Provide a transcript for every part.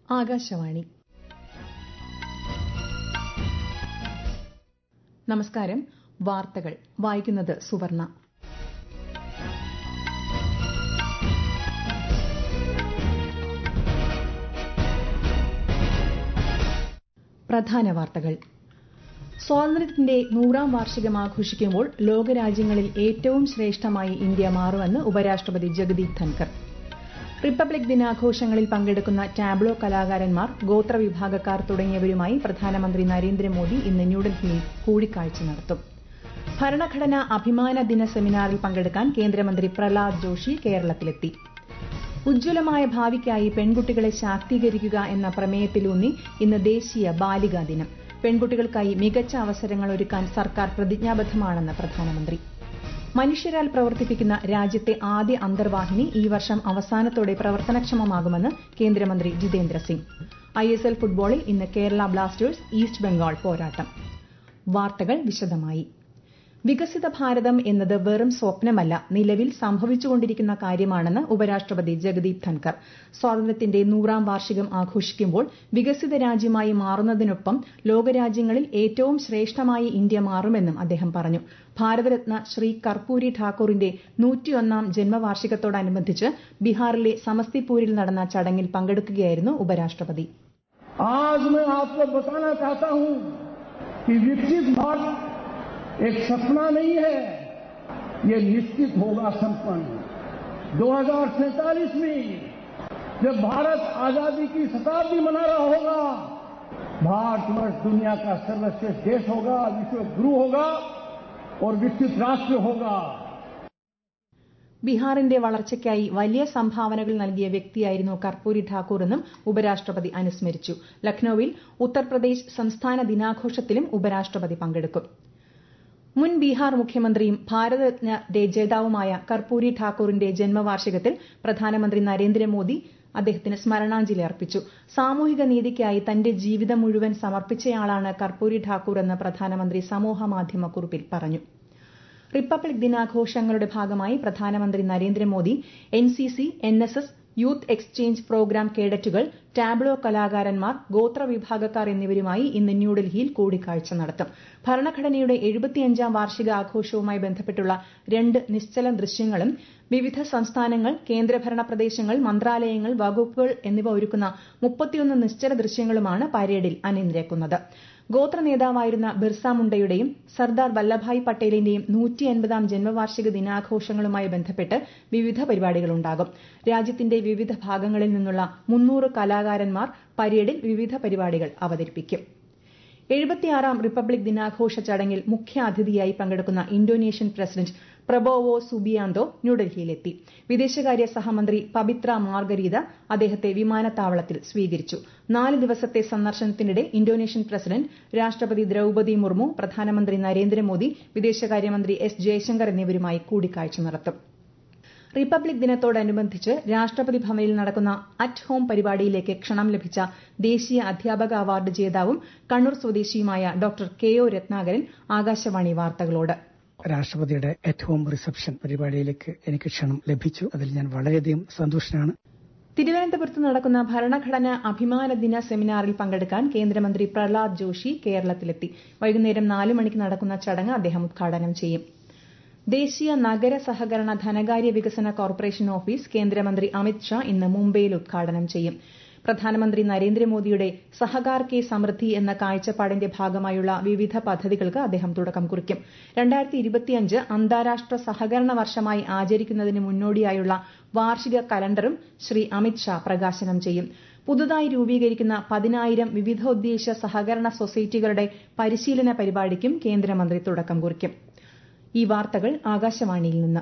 ആകാശവാണി നമസ്കാരം വാർത്തകൾ വായിക്കുന്നത് സുവർണ പ്രധാന വാർത്തകൾ സ്വാതന്ത്ര്യത്തിന്റെ നൂറാം വാർഷികം ആഘോഷിക്കുമ്പോൾ ലോകരാജ്യങ്ങളിൽ ഏറ്റവും ശ്രേഷ്ഠമായി ഇന്ത്യ മാറുമെന്ന് ഉപരാഷ്ട്രപതി ജഗദീപ് ധൻകർ റിപ്പബ്ലിക് ദിനാഘോഷങ്ങളിൽ പങ്കെടുക്കുന്ന ടാബ്ലോ കലാകാരന്മാർ ഗോത്രവിഭാഗക്കാർ തുടങ്ങിയവരുമായി പ്രധാനമന്ത്രി നരേന്ദ്രമോദി ഇന്ന് ന്യൂഡൽഹിയിൽ കൂടിക്കാഴ്ച നടത്തും ഭരണഘടനാ അഭിമാന ദിന സെമിനാറിൽ പങ്കെടുക്കാൻ കേന്ദ്രമന്ത്രി പ്രഹ്ലാദ് ജോഷി കേരളത്തിലെത്തി ഉജ്ജ്വലമായ ഭാവിക്കായി പെൺകുട്ടികളെ ശാക്തീകരിക്കുക എന്ന പ്രമേയത്തിലൂന്നി ഇന്ന് ദേശീയ ബാലികാ ദിനം പെൺകുട്ടികൾക്കായി മികച്ച അവസരങ്ങൾ ഒരുക്കാൻ സർക്കാർ പ്രതിജ്ഞാബദ്ധമാണെന്ന് പ്രധാനമന്ത്രി മനുഷ്യരാൽ പ്രവർത്തിപ്പിക്കുന്ന രാജ്യത്തെ ആദ്യ അന്തർവാഹിനി ഈ വർഷം അവസാനത്തോടെ പ്രവർത്തനക്ഷമമാകുമെന്ന് കേന്ദ്രമന്ത്രി ജിതേന്ദ്ര സിംഗ് ഐഎസ്എൽ ഫുട്ബോളിൽ ഇന്ന് കേരള ബ്ലാസ്റ്റേഴ്സ് ഈസ്റ്റ് ബംഗാൾ പോരാട്ടം വാർത്തകൾ വിശദമായി വികസിത ഭാരതം എന്നത് വെറും സ്വപ്നമല്ല നിലവിൽ സംഭവിച്ചുകൊണ്ടിരിക്കുന്ന കാര്യമാണെന്ന് ഉപരാഷ്ട്രപതി ജഗദീപ് ധൻകർ സ്വാതന്ത്ര്യത്തിന്റെ നൂറാം വാർഷികം ആഘോഷിക്കുമ്പോൾ വികസിത രാജ്യമായി മാറുന്നതിനൊപ്പം ലോകരാജ്യങ്ങളിൽ ഏറ്റവും ശ്രേഷ്ഠമായി ഇന്ത്യ മാറുമെന്നും അദ്ദേഹം പറഞ്ഞു ഭാരതരത്ന ശ്രീ കർപ്പൂരി ഠാക്കൂറിന്റെ നൂറ്റിയൊന്നാം ജന്മവാർഷികത്തോടനുബന്ധിച്ച് ബീഹാറിലെ സമസ്തിപൂരിൽ നടന്ന ചടങ്ങിൽ പങ്കെടുക്കുകയായിരുന്നു ഉപരാഷ്ട്രപതി आज मैं आपको बताना चाहता हूं कि विकसित भारत एक सपना नहीं है ये निश्चित होगा संपन्न 2047 में जब भारत आजादी की शताब्दी मना रहा होगा भारतवर्ष दुनिया का सर्वश्रेष्ठ देश होगा विश्व गुरु होगा और विकसित राष्ट्र होगा ബീഹാറിന്റെ വളർച്ചയ്ക്കായി വലിയ സംഭാവനകൾ നൽകിയ വ്യക്തിയായിരുന്നു കർപ്പൂരി ഠാക്കൂർ എന്നും ഉപരാഷ്ട്രപതി അനുസ്മരിച്ചു ലക്നൌവിൽ ഉത്തർപ്രദേശ് സംസ്ഥാന ദിനാഘോഷത്തിലും ഉപരാഷ്ട്രപതി പങ്കെടുക്കും മുൻ ബീഹാർ മുഖ്യമന്ത്രിയും ഭാരതരത്ന ജേതാവുമായ കർപ്പൂരി ഠാക്കൂറിന്റെ ജന്മവാർഷികത്തിൽ പ്രധാനമന്ത്രി നരേന്ദ്രമോദി അദ്ദേഹത്തിന് സ്മരണാഞ്ജലി അർപ്പിച്ചു സാമൂഹിക നീതിക്കായി തന്റെ ജീവിതം മുഴുവൻ സമർപ്പിച്ചയാളാണ് കർപ്പൂരി ഠാക്കൂർ എന്ന് പ്രധാനമന്ത്രി സമൂഹമാധ്യമ കുറിപ്പിൽ പറഞ്ഞു റിപ്പബ്ലിക് ദിനാഘോഷങ്ങളുടെ ഭാഗമായി പ്രധാനമന്ത്രി Narendra Modi NCC NSS youth exchange programme കേഡറ്റുകൾ ടാബ്ലോ കലാകാരന്മാർ ഗോത്രവിഭാഗക്കാർ എന്നിവരുമായി ഇന്ന് ന്യൂഡൽഹിയിൽ കൂടിക്കാഴ്ച നടത്തും ഭരണഘടനയുടെ എഴുപത്തിയഞ്ചാം വാർഷിക ആഘോഷവുമായി ബന്ധപ്പെട്ടുള്ള രണ്ട് നിശ്ചല ദൃശ്യങ്ങളും വിവിധ സംസ്ഥാനങ്ങൾ കേന്ദ്രഭരണ പ്രദേശങ്ങൾ മന്ത്രാലയങ്ങൾ വകുപ്പുകൾ എന്നിവ ഒരുക്കുന്ന മുപ്പത്തിയൊന്ന് നിശ്ചല ദൃശ്യങ്ങളുമാണ് പരേഡിൽ അണിനിരക്കുന്നത് ഗോത്ര നേതാവായിരുന്ന ബിർസ മുണ്ടയുടെയും സർദാർ വല്ലഭായ് പട്ടേലിന്റെയും നൂറ്റി അൻപതാം ജന്മവാർഷിക ദിനാഘോഷങ്ങളുമായി ബന്ധപ്പെട്ട് വിവിധ പരിപാടികളുണ്ടാകും രാജ്യത്തിന്റെ വിവിധ ഭാഗങ്ങളിൽ നിന്നുള്ള മുന്നൂറ് കലാകാരന്മാർ പരേഡിൽ വിവിധ പരിപാടികൾ അവതരിപ്പിക്കും എഴുപത്തിയാറാം റിപ്പബ്ലിക് ദിനാഘോഷ ചടങ്ങിൽ മുഖ്യാതിഥിയായി പങ്കെടുക്കുന്ന ഇന്തോനേഷ്യൻ പ്രസിഡന്റ് പ്രബോവോ സുബിയാന്തോ ന്യൂഡൽഹിയിലെത്തി വിദേശകാര്യ സഹമന്ത്രി പബിത്ര മാർഗരീത അദ്ദേഹത്തെ വിമാനത്താവളത്തിൽ സ്വീകരിച്ചു നാല് ദിവസത്തെ സന്ദർശനത്തിനിടെ ഇന്തോനേഷ്യൻ പ്രസിഡന്റ് രാഷ്ട്രപതി ദ്രൌപതി മുർമു പ്രധാനമന്ത്രി നരേന്ദ്രമോദി വിദേശകാര്യമന്ത്രി എസ് ജയശങ്കർ എന്നിവരുമായി കൂടിക്കാഴ്ച നടത്തും റിപ്പബ്ലിക് ദിനത്തോടനുബന്ധിച്ച് രാഷ്ട്രപതി ഭവനിൽ നടക്കുന്ന അറ്റ് ഹോം പരിപാടിയിലേക്ക് ക്ഷണം ലഭിച്ച ദേശീയ അധ്യാപക അവാർഡ് ജേതാവും കണ്ണൂർ സ്വദേശിയുമായ doctor K O Ratnakaran Akashvani വാർത്തകളോട് രാഷ്ട്രപതിയുടെ അറ്റ് ഹോം റിസപ്ഷൻ പരിപാടിയിലേക്ക് എനിക്ക് ക്ഷണം ലഭിച്ചു അതിൽ ഞാൻ വളരെയധികം സന്തോഷനാണ് തിരുവനന്തപുരത്ത് നടക്കുന്ന ഭരണഘടനാ അഭിമാന ദിന സെമിനാറിൽ പങ്കെടുക്കാൻ കേന്ദ്രമന്ത്രി പ്രഹ്ലാദ് ജോഷി കേരളത്തിലെത്തി വൈകുന്നേരം നാല് മണിക്ക് നടക്കുന്ന ചടങ്ങ് അദ്ദേഹം ഉദ്ഘാടനം ചെയ്യും ദേശീയ നഗര സഹകരണ ധനകാര്യ വികസന കോർപ്പറേഷൻ ഓഫീസ് കേന്ദ്രമന്ത്രി അമിത് ഷാ ഇന്ന് മുംബൈയിൽ ഉദ്ഘാടനം ചെയ്യും പ്രധാനമന്ത്രി നരേന്ദ്രമോദിയുടെ സഹകാർ കെ സമൃദ്ധി എന്ന കാഴ്ചപ്പാടിന്റെ ഭാഗമായുള്ള വിവിധ പദ്ധതികൾക്ക് അദ്ദേഹം തുടക്കം കുറിക്കും അന്താരാഷ്ട്ര സഹകരണ വർഷമായി ആചരിക്കുന്നതിന് മുന്നോടിയായുള്ള വാർഷിക കലണ്ടറും ശ്രീ അമിത് ഷാ പ്രകാശനം ചെയ്യും പുതുതായി രൂപീകരിക്കുന്ന പതിനായിരം വിവിധോദ്ദേശ സഹകരണ സൊസൈറ്റികളുടെ പരിശീലന പരിപാടിക്കും കേന്ദ്രമന്ത്രി തുടക്കം കുറിക്കും ഈ വാർത്തകൾ ആകാശവാണിയിൽ നിന്ന്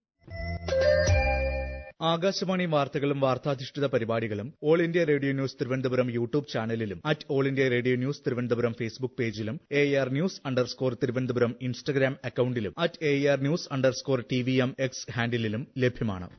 ആകാശവാണി വാർത്തകളും വാർത്താധിഷ്ഠിത പരിപാടികളും all India radio news Thiruvananthapuram YouTube ചാനലിലും at all India radio news Thiruvananthapuram Facebook പേജിലും A R news underscore Thiruvananthapuram Instagram അക്കൌണ്ടിലും at A R news underscore T V M X ഹാൻഡിലും ലഭ്യമാണ്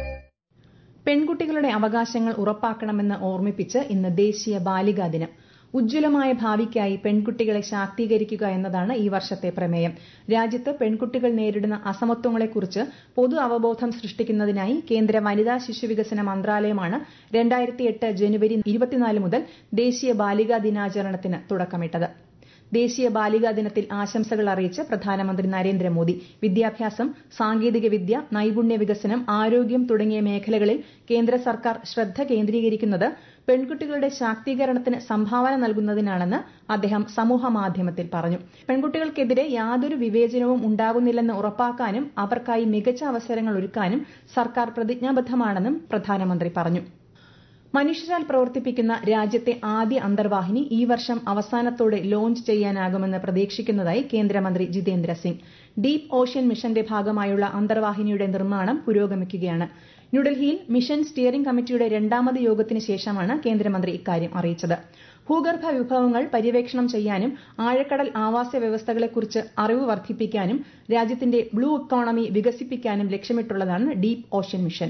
പെൺകുട്ടികളുടെ അവകാശങ്ങൾ ഉറപ്പാക്കണമെന്ന് ഓർമ്മിപ്പിച്ച് ഇന്ന് ദേശീയ ബാലികാ ദിനം ഉജ്ജ്വലമായ ഭാവിക്കായി പെൺകുട്ടികളെ ശാക്തീകരിക്കുക എന്നതാണ് ഈ വർഷത്തെ പ്രമേയം രാജ്യത്ത് പെൺകുട്ടികൾ നേരിടുന്ന അസമത്വങ്ങളെക്കുറിച്ച് പൊതു അവബോധം സൃഷ്ടിക്കുന്നതിനായി കേന്ദ്ര വനിതാ ശിശുവികസന മന്ത്രാലയമാണ് രണ്ടായിരത്തി ജനുവരി ഇരുപത്തിനാല് മുതൽ ദേശീയ ബാലികാ ദിനാചരണത്തിന് തുടക്കമിട്ടത് ദേശീയ ബാലികാ ദിനത്തിൽ ആശംസകൾ അറിയിച്ച് പ്രധാനമന്ത്രി നരേന്ദ്രമോദി വിദ്യാഭ്യാസം സാങ്കേതികവിദ്യ നൈപുണ്യ വികസനം ആരോഗ്യം തുടങ്ങിയ മേഖലകളിൽ കേന്ദ്ര സർക്കാർ ശ്രദ്ധ കേന്ദ്രീകരിക്കുന്നത് പെൺകുട്ടികളുടെ ശാക്തീകരണത്തിന് സംഭാവന നൽകുന്നതിനാണെന്ന് അദ്ദേഹം സമൂഹമാധ്യമത്തിൽ പറഞ്ഞു പെൺകുട്ടികൾക്കെതിരെ യാതൊരു വിവേചനവും ഉണ്ടാകുന്നില്ലെന്ന് ഉറപ്പാക്കാനും അവർക്കായി മികച്ച അവസരങ്ങൾ ഒരുക്കാനും സർക്കാർ പ്രതിജ്ഞാബദ്ധമാണെന്നും പ്രധാനമന്ത്രി പറഞ്ഞു മനുഷ്യരാൽ പ്രവർത്തിപ്പിക്കുന്ന രാജ്യത്തെ ആദ്യ അന്തർവാഹിനി ഈ വർഷം അവസാനത്തോടെ ലോഞ്ച് ചെയ്യാനാകുമെന്ന് പ്രതീക്ഷിക്കുന്നതായി കേന്ദ്രമന്ത്രി ജിതേന്ദ്ര സിംഗ് ഡീപ് ഓഷ്യൻ മിഷന്റെ ഭാഗമായുള്ള അന്തർവാഹിനിയുടെ നിർമ്മാണം പുരോഗമിക്കുകയാണ് ന്യൂഡൽഹിയിൽ മിഷൻ സ്റ്റിയറിംഗ് കമ്മിറ്റിയുടെ രണ്ടാമത് യോഗത്തിന് ശേഷമാണ് കേന്ദ്രമന്ത്രി ഇക്കാര്യം അറിയിച്ചത് ഭൂഗർഭ വിഭവങ്ങൾ പര്യവേക്ഷണം ചെയ്യാനും ആഴക്കടൽ ആവാസ വ്യവസ്ഥകളെക്കുറിച്ച് അറിവ് വർദ്ധിപ്പിക്കാനും രാജ്യത്തിന്റെ ബ്ലൂ ഇക്കോണമി വികസിപ്പിക്കാനും ലക്ഷ്യമിട്ടുള്ളതാണ് ഡീപ് ഓഷ്യൻ മിഷൻ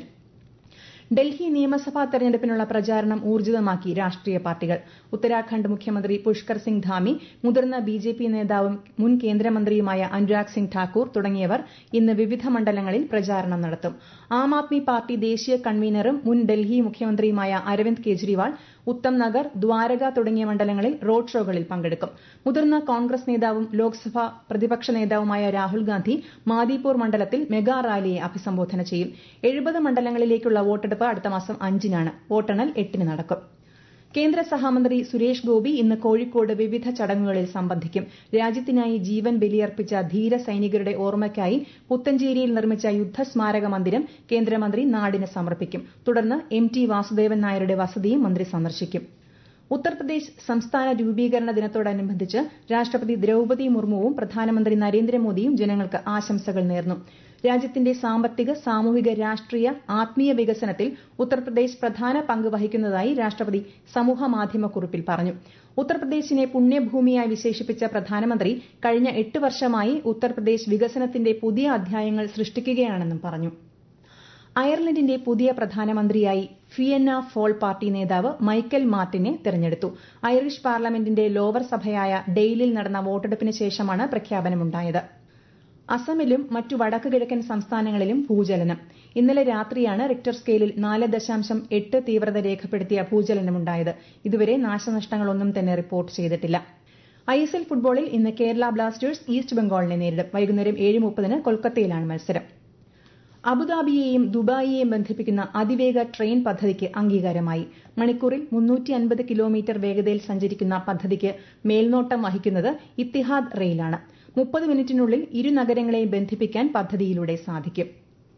ഡൽഹി നിയമസഭാ തെരഞ്ഞെടുപ്പിനുള്ള പ്രചാരണം ഊർജിതമാക്കി രാഷ്ട്രീയ പാർട്ടികൾ ഉത്തരാഖണ്ഡ് മുഖ്യമന്ത്രി പുഷ്കർ സിംഗ് ധാമി മുതിർന്ന ബിജെപി നേതാവും മുൻ കേന്ദ്രമന്ത്രിയുമായ അനുരാഗ് സിംഗ് ഠാക്കൂർ തുടങ്ങിയവർ ഇന്ന് വിവിധ മണ്ഡലങ്ങളിൽ പ്രചാരണം നടത്തും ആം ആദ്മി പാർട്ടി ദേശീയ കൺവീനറും മുൻ ഡൽഹി മുഖ്യമന്ത്രിയുമായ അരവിന്ദ് കെജ്രിവാൾ ഉത്തം നഗർ ദ്വാരക തുടങ്ങിയ മണ്ഡലങ്ങളിൽ റോഡ് ഷോകളിൽ പങ്കെടുക്കും മുതിർന്ന കോൺഗ്രസ് നേതാവും ലോക്സഭാ പ്രതിപക്ഷ നേതാവുമായ രാഹുൽ ഗാന്ധി മാദിപൂർ മണ്ഡലത്തിൽ മെഗാ റാലിയെ അഭിസംബോധന ചെയ്യും എഴുപത് മണ്ഡലങ്ങളിലേക്കുള്ള വോട്ടെടുപ്പ് അടുത്ത മാസം അഞ്ചിനാണ് വോട്ടെണ്ണൽ എട്ടിന് നടക്കും കേന്ദ്ര സഹമന്ത്രി സുരേഷ് ഗോപി ഇന്ന് കോഴിക്കോട് വിവിധ ചടങ്ങുകളിൽ സംബന്ധിക്കും രാജ്യത്തിനായി ജീവൻ ബലിയർപ്പിച്ച ധീര സൈനികരുടെ ഓർമ്മയ്ക്കായി പുത്തഞ്ചേരിയിൽ നിർമ്മിച്ച യുദ്ധസ്മാരക മന്ദിരം കേന്ദ്രമന്ത്രി നാടിന് സമർപ്പിക്കും തുടർന്ന് എം ടി വാസുദേവൻ നായരുടെ വസതിയും മന്ത്രി സന്ദർശിക്കും ഉത്തർപ്രദേശ് സംസ്ഥാന രൂപീകരണ ദിനത്തോടനുബന്ധിച്ച് രാഷ്ട്രപതി ദ്രൌപതി മുർമുവും പ്രധാനമന്ത്രി നരേന്ദ്രമോദിയും ജനങ്ങൾക്ക് ആശംസകൾ നേർന്നു രാജ്യത്തിന്റെ സാമ്പത്തിക സാമൂഹിക രാഷ്ട്രീയ ആത്മീയ വികസനത്തിൽ ഉത്തർപ്രദേശ് പ്രധാന പങ്ക് വഹിക്കുന്നതായി രാഷ്ട്രപതി സമൂഹമാധ്യമക്കുറിപ്പിൽ പറഞ്ഞു ഉത്തർപ്രദേശിനെ പുണ്യഭൂമിയായി വിശേഷിപ്പിച്ച പ്രധാനമന്ത്രി കഴിഞ്ഞ എട്ട് വർഷമായി ഉത്തർപ്രദേശ് വികസനത്തിന്റെ പുതിയ അധ്യായങ്ങൾ സൃഷ്ടിക്കുകയാണെന്നും പറഞ്ഞു അയർലൻഡിന്റെ പുതിയ പ്രധാനമന്ത്രിയായി ഫിയന്ന ഫോൾ പാർട്ടി നേതാവ് മൈക്കൽ മാർട്ടിനെ തെരഞ്ഞെടുത്തു ഐറിഷ് പാർലമെന്റിന്റെ ലോവർ സഭയായ ഡെയിലിൽ നടന്ന വോട്ടെടുപ്പിന് ശേഷമാണ് പ്രഖ്യാപനമുണ്ടായത് അസമിലും മറ്റു വടക്കു കിഴക്കൻ സംസ്ഥാനങ്ങളിലും ഭൂചലനം ഇന്നലെ രാത്രിയാണ് റിക്ടർ സ്കെയിലിൽ നാല് ദശാംശം എട്ട് തീവ്രത രേഖപ്പെടുത്തിയ ഭൂചലനമുണ്ടായത് ഇതുവരെ നാശനഷ്ടങ്ങളൊന്നും തന്നെ റിപ്പോർട്ട് ചെയ്തിട്ടില്ല ഐഎസ്എൽ ഫുട്ബോളിൽ ഇന്ന് കേരള ബ്ലാസ്റ്റേഴ്സ് ഈസ്റ്റ് ബംഗാളിനെ നേരിടും വൈകുന്നേരം ഏഴ് മുപ്പതിന് കൊൽക്കത്തയിലാണ് മത്സരം അബുദാബിയെയും ദുബായിയെയും ബന്ധിപ്പിക്കുന്ന അതിവേഗ ട്രെയിൻ പദ്ധതിക്ക് അംഗീകാരമായി മണിക്കൂറിൽ മുന്നൂറ്റി അൻപത് കിലോമീറ്റർ വേഗതയിൽ സഞ്ചരിക്കുന്ന പദ്ധതിക്ക് മേൽനോട്ടം വഹിക്കുന്നത് ഇത്തിഹാദ് റെയിലാണ് മുപ്പത് മിനിറ്റിനുള്ളിൽ ഇരു നഗരങ്ങളെയും ബന്ധിപ്പിക്കാൻ പദ്ധതിയിലൂടെ സാധിക്കും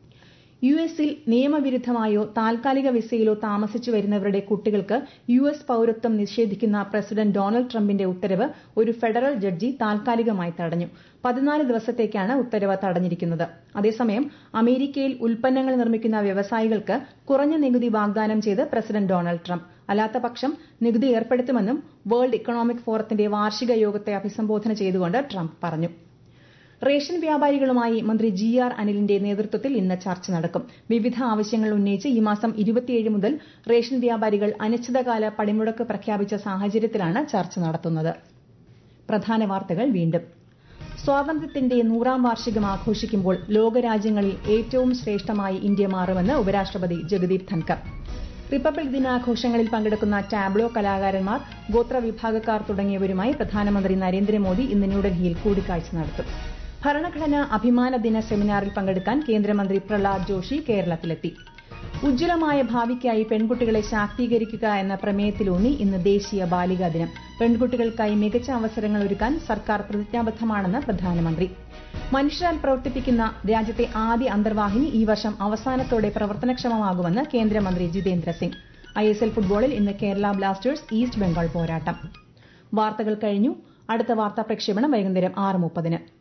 യു എസിൽ നിയമവിരുദ്ധമായോ താൽക്കാലിക വിസയിലോ താമസിച്ചു വരുന്നവരുടെ കുട്ടികൾക്ക് യു എസ് പൌരത്വം നിഷേധിക്കുന്ന പ്രസിഡന്റ് ഡൊണാൾഡ് ട്രംപിന്റെ ഉത്തരവ് ഒരു ഫെഡറൽ ജഡ്ജി താൽക്കാലികമായി തടഞ്ഞു പതിനാല് ദിവസത്തേക്കാണ് ഉത്തരവ് തടഞ്ഞിരിക്കുന്നത് അതേസമയം അമേരിക്കയിൽ ഉൽപ്പന്നങ്ങൾ നിർമ്മിക്കുന്ന വ്യവസായികൾക്ക് കുറഞ്ഞ നികുതി വാഗ്ദാനം ചെയ്ത് പ്രസിഡന്റ് ഡൊണാൾഡ് ട്രംപ് അല്ലാത്തപക്ഷം നികുതി ഏർപ്പെടുത്തുമെന്നും വേൾഡ് ഇക്കണോമിക് ഫോറത്തിന്റെ വാർഷിക യോഗത്തെ അഭിസംബോധന ചെയ്തുകൊണ്ട് ട്രംപ് പറഞ്ഞു റേഷൻ വ്യാപാരികളുമായി മന്ത്രി ജി ആർ അനിലിന്റെ നേതൃത്വത്തിൽ ഇന്ന് ചർച്ച നടക്കും വിവിധ ആവശ്യങ്ങൾ ഉന്നയിച്ച് ഈ മാസം ഇരുപത്തിയേഴ് മുതൽ റേഷൻ വ്യാപാരികൾ അനിശ്ചിതകാല പണിമുടക്ക് പ്രഖ്യാപിച്ച സാഹചര്യത്തിലാണ് ചർച്ച നടത്തുന്നത് പ്രധാന വാർത്തകൾ വീണ്ടും സ്വാതന്ത്ര്യത്തിന്റെ നൂറാം വാർഷികം ആഘോഷിക്കുമ്പോൾ ലോകരാജ്യങ്ങളിൽ ഏറ്റവും ശ്രേഷ്ഠമായി ഇന്ത്യ മാറുമെന്ന് ഉപരാഷ്ട്രപതി ജഗദീപ് ധൻകർ റിപ്പബ്ലിക് ദിനാഘോഷങ്ങളിൽ പങ്കെടുക്കുന്ന ടാബ്ലോ കലാകാരന്മാർ ഗോത്രവിഭാഗക്കാർ തുടങ്ങിയവരുമായി പ്രധാനമന്ത്രി നരേന്ദ്രമോദി ഇന്ന് ന്യൂഡൽഹിയിൽ കൂടിക്കാഴ്ച നടത്തും ഭരണഘടനാ അഭിമാന ദിന സെമിനാറിൽ പങ്കെടുക്കാൻ കേന്ദ്രമന്ത്രി പ്രഹ്ലാദ് ജോഷി കേരളത്തിലെത്തി ഉജ്ജ്വലമായ ഭാവിക്കായി പെൺകുട്ടികളെ ശാക്തീകരിക്കുക എന്ന പ്രമേയത്തിലൂന്നി ഇന്ന് ദേശീയ ബാലികാ ദിനം പെൺകുട്ടികൾക്കായി മികച്ച അവസരങ്ങൾ ഒരുക്കാൻ സർക്കാർ പ്രതിജ്ഞാബദ്ധമാണെന്ന് പ്രധാനമന്ത്രി മനുഷ്യരാൽ പ്രവർത്തിപ്പിക്കുന്ന രാജ്യത്തെ ആദ്യ അന്തർവാഹിനി ഈ വർഷം അവസാനത്തോടെ പ്രവർത്തനക്ഷമമാകുമെന്ന് കേന്ദ്രമന്ത്രി ജിതേന്ദ്ര സിംഗ് ഐഎസ്എൽ ഫുട്ബോളിൽ ഇന്ന് കേരള ബ്ലാസ്റ്റേഴ്സ് ഈസ്റ്റ് ബംഗാൾ പോരാട്ടം വാർത്തകൾ കഴിഞ്ഞു അടുത്ത വാർത്താ പ്രക്ഷേപണം വൈകുന്നേരം ആറ് മുപ്പതിന്